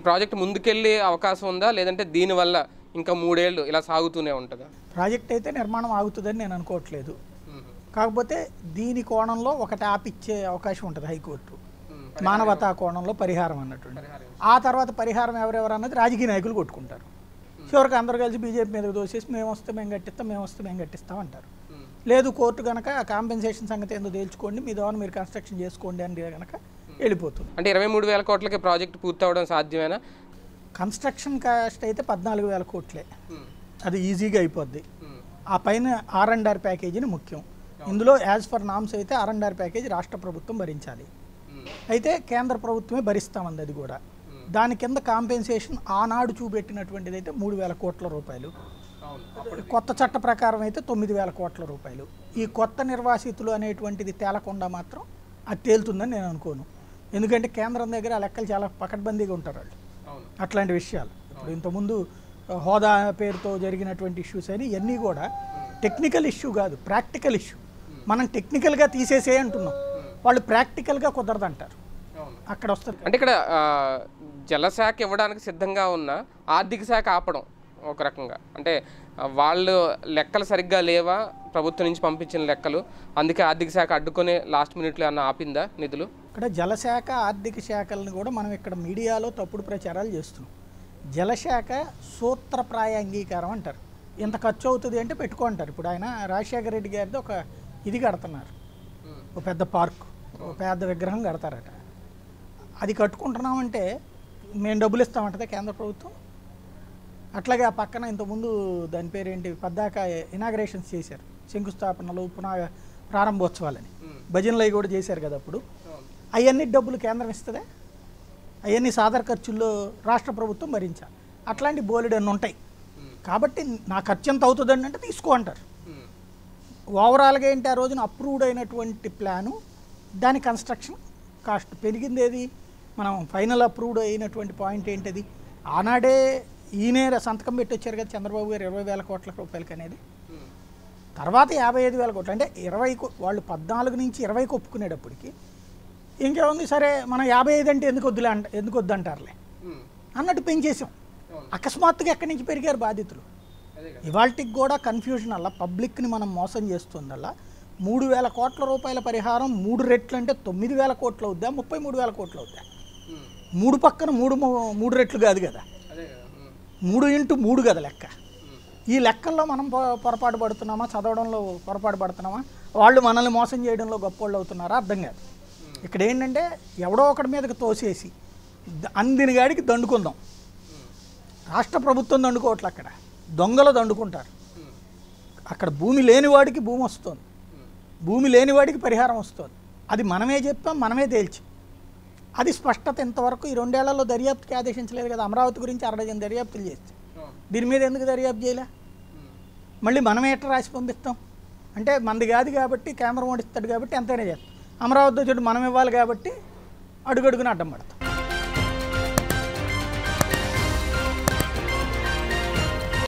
ఈ ప్రాజెక్ట్ ముందుకెళ్ళే అవకాశం ఉందా లేదంటే దీనివల్ల ఇంకా మూడేళ్ళు ఇలా సాగుతూనే ఉంటుందా ప్రాజెక్ట్ అయితే నిర్మాణం ఆగుతుందని నేను అనుకోవట్లేదు కాకపోతే దీని కోణంలో ఒకటి ఆపిచ్చే అవకాశం ఉంటుంది హైకోర్టు మానవతా కోణంలో పరిహారం అన్నటువంటి ఆ తర్వాత పరిహారం ఎవరెవరు అన్నది రాజకీయ నాయకులు కొట్టుకుంటారు చివరికి అందరూ కలిసి బీజేపీ మీదకి దోసేసి మేము వస్తే మేము కట్టిస్తాం మేము వస్తే మేము కట్టిస్తాం అంటారు లేదు కోర్టు కనుక కాంపెన్సేషన్ సంగతి ఏందో తేల్చుకోండి మీ ద్వారా మీరు కన్స్ట్రక్షన్ చేసుకోండి అని కనుక వెళ్ళిపోతుంది అంటే ఇరవై మూడు వేల కోట్లకి ప్రాజెక్ట్ పూర్తి అవడం సాధ్యమేనా కన్స్ట్రక్షన్ కాస్ట్ అయితే పద్నాలుగు వేల కోట్లే అది ఈజీగా అయిపోద్ది ఆ పైన ఆర్ అండ్ ఆర్ ప్యాకేజీని ముఖ్యం ఇందులో యాజ్ ఫర్ నామ్స్ అయితే ఆర్ అండ్ ఆర్ ప్యాకేజీ రాష్ట్ర ప్రభుత్వం భరించాలి అయితే కేంద్ర ప్రభుత్వమే భరిస్తామంది అది కూడా దాని కింద కాంపెన్సేషన్ ఆనాడు చూపెట్టినటువంటిది అయితే మూడు వేల కోట్ల రూపాయలు కొత్త చట్ట ప్రకారం అయితే తొమ్మిది వేల కోట్ల రూపాయలు ఈ కొత్త నిర్వాసితులు అనేటువంటిది తేలకుండా మాత్రం అది తేలుతుందని నేను అనుకోను ఎందుకంటే కేంద్రం దగ్గర ఆ లెక్కలు చాలా పకడ్బందీగా ఉంటారు వాళ్ళు అట్లాంటి విషయాలు ఇప్పుడు ఇంతకుముందు ఆ, హోదా పేరుతో జరిగినటువంటి ఇష్యూస్ అని ఇవన్నీ కూడా టెక్నికల్ ఇష్యూ కాదు ప్రాక్టికల్ ఇష్యూ మనం టెక్నికల్గా తీసేసే అంటున్నాం వాళ్ళు ప్రాక్టికల్గా కుదరదంటారు అక్కడ వస్తుంది అంటే ఇక్కడ ఆ, జలశాఖ ఇవ్వడానికి సిద్ధంగా ఉన్న ఆర్థిక శాఖ ఆపడం ఒక రకంగా అంటే ఆ, వాళ్ళు లెక్కలు సరిగ్గా లేవా ప్రభుత్వం నుంచి పంపించిన లెక్కలు అందుకే ఆర్థిక శాఖ అడ్డుకొని లాస్ట్ మినిట్లో అన్న ఆపిందా నిధులు ఇక్కడ జలశాఖ ఆర్థిక శాఖలను కూడా మనం ఇక్కడ మీడియాలో తప్పుడు ప్రచారాలు చేస్తున్నాం జలశాఖ సూత్రప్రాయ అంగీకారం అంటారు ఇంత ఖర్చు అవుతుంది అంటే పెట్టుకుంటారు ఇప్పుడు ఆయన రాజశేఖర రెడ్డి గారిది ఒక ఇది కడుతున్నారు ఒక పెద్ద పార్క్ ఒక పెద్ద విగ్రహం కడతారట అది కట్టుకుంటున్నామంటే మేము డబ్బులు ఇస్తామంటదా కేంద్ర ప్రభుత్వం అట్లాగే ఆ పక్కన ఇంతకుముందు దాని పేరేంటి పద్దాక ఇనాగ్రేషన్స్ చేశారు శంకుస్థాపనలు పునః ప్రారంభోత్సవాలని భజనలు అవి కూడా చేశారు కదా అప్పుడు అవన్నీ డబ్బులు కేంద్రం ఇస్తుందా అవన్నీ సాధారణ ఖర్చుల్లో రాష్ట్ర ప్రభుత్వం భరించాలి అట్లాంటి బోలెడు అన్ని ఉంటాయి కాబట్టి నా ఖర్చు ఎంత అవుతుందండి అంటే తీసుకో అంటారు ఓవరాల్గా ఏంటి ఆ రోజున అప్రూవ్డ్ అయినటువంటి ప్లాను దాని కన్స్ట్రక్షన్ కాస్ట్ పెరిగింది ఏది మనం ఫైనల్ అప్రూవ్డ్ అయినటువంటి పాయింట్ ఏంటిది ఆనాడే ఈయనే సంతకం పెట్టి వచ్చారు కదా చంద్రబాబు గారు ఇరవై వేల కోట్ల రూపాయలకి అనేది తర్వాత యాభై ఐదు వేల కోట్లు అంటే ఇరవై వాళ్ళు పద్నాలుగు నుంచి ఇరవైకి ఒప్పుకునేటప్పటికి ఇంకేముంది సరే మనం యాభై ఐదు అంటే ఎందుకు వద్దులే అంట ఎందుకు వద్దంటారులే అన్నట్టు పెంచేసాం అకస్మాత్తుగా ఎక్కడి నుంచి పెరిగారు బాధితులు ఇవాళకి కూడా కన్ఫ్యూజన్ అలా పబ్లిక్ని మనం మోసం చేస్తుందల్లా మూడు వేల కోట్ల రూపాయల పరిహారం మూడు రెట్లు అంటే తొమ్మిది వేల కోట్లు అవుద్దా ముప్పై మూడు వేల కోట్లు అవుద్దా మూడు పక్కన మూడు మూ- మూడు రెట్లు కాదు కదా మూడు ఇంటూ మూడు కదా లెక్క ఈ లెక్కల్లో మనం పొ- పొరపాటు పడుతున్నామా చదవడంలో పొరపాటు పడుతున్నామా వాళ్ళు మనల్ని మోసం చేయడంలో గొప్పోళ్ళు అవుతున్నారా అర్థం కాదు ఇక్కడ ఏంటంటే ఎవడో ఒకటి మీదకి తోసేసి ద- అందిన గాడికి దండుకుందాం రాష్ట్ర ప్రభుత్వం దండుకోవట్లే అక్కడ దొంగలు దండుకుంటారు అక్కడ భూమి లేనివాడికి భూమి వస్తుంది భూమి లేనివాడికి పరిహారం వస్తుంది అది మనమే చెప్పాం మనమే తేల్చాం అది స్పష్టత ఇంతవరకు ఈ రెండేళ్లలో దర్యాప్తుకి ఆదేశించలేదు కదా అమరావతి గురించి అరడజన్ దర్యాప్తులు చేస్తే దీని మీద ఎందుకు దర్యాప్తు చేయలే మళ్ళీ మనమే ఎట్లా రాసి పంపిస్తాం అంటే మనది కాదు కాబట్టి కేంద్రం ఓడిస్తాడు కాబట్టి ఎంతైనా చేస్తాం అమరావతి చెడు మనం ఇవ్వాలి కాబట్టి అడుగడుగున అడ్డం పడతాం